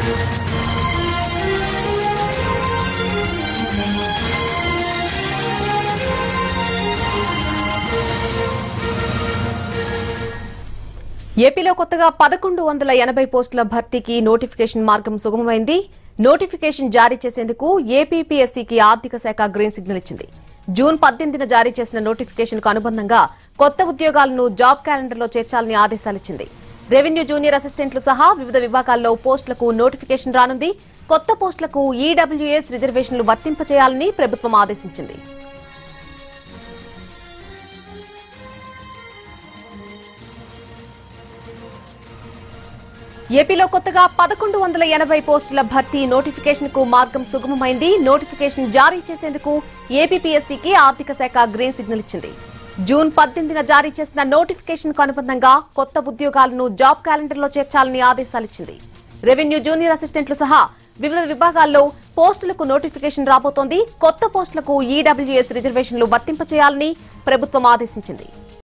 ఏపీలో కొత్తగా పదకొండు వందల ఎనభై పోస్టుల భర్తీకి నోటిఫికేషన్ మార్గం సుగమమైంది నోటిఫికేషన్ జారీ చేసేందుకు ఏపీపీఎస్సీకి ఆర్థిక శాఖ గ్రీన్ సిగ్నల్ ఇచ్చింది జూన్ పద్దెనిమిదిన జారీ చేసిన నోటిఫికేషన్ కు అనుబంధంగా కొత్త ఉద్యోగాలను జాబ్ క్యాలెండర్లో చేర్చాలని ఆదేశాలిచ్చింది రెవెన్యూ జూనియర్ అసిస్టెంట్లు సహా వివిధ విభాగాల్లో పోస్టులకు నోటిఫికేషన్ రానుంది కొత్త పోస్టులకు ఈడబ్ల్యూఎస్ రిజర్వేషన్లు వర్తింపచేయాలని ప్రభుత్వం ఆదేశించింది ఏపీలో కొత్తగా పదకొండు వందల ఎనభై పోస్టుల భర్తీ నోటిఫికేషన్ కు మార్గం సుగమమైంది నోటిఫికేషన్ జారీ చేసేందుకు ఏపీపీఎస్సీకి ఆర్థిక శాఖ గ్రీన్ సిగ్నల్ ఇచ్చింది జూన్ పద్దెనిమిదిన జారీ చేసిన నోటిఫికేషన్ కు అనుబంధంగా కొత్త ఉద్యోగాలను జాబ్ క్యాలెండర్లో చేర్చాలని ఆదేశాలిచ్చింది రెవెన్యూ జూనియర్ అసిస్టెంట్లు సహా వివిధ విభాగాల్లో పోస్టులకు నోటిఫికేషన్ రాబోతోంది కొత్త పోస్టులకు ఈడబ్ల్యూఎస్ రిజర్వేషన్లు వర్తింపచేయాలని ప్రభుత్వం ఆదేశించింది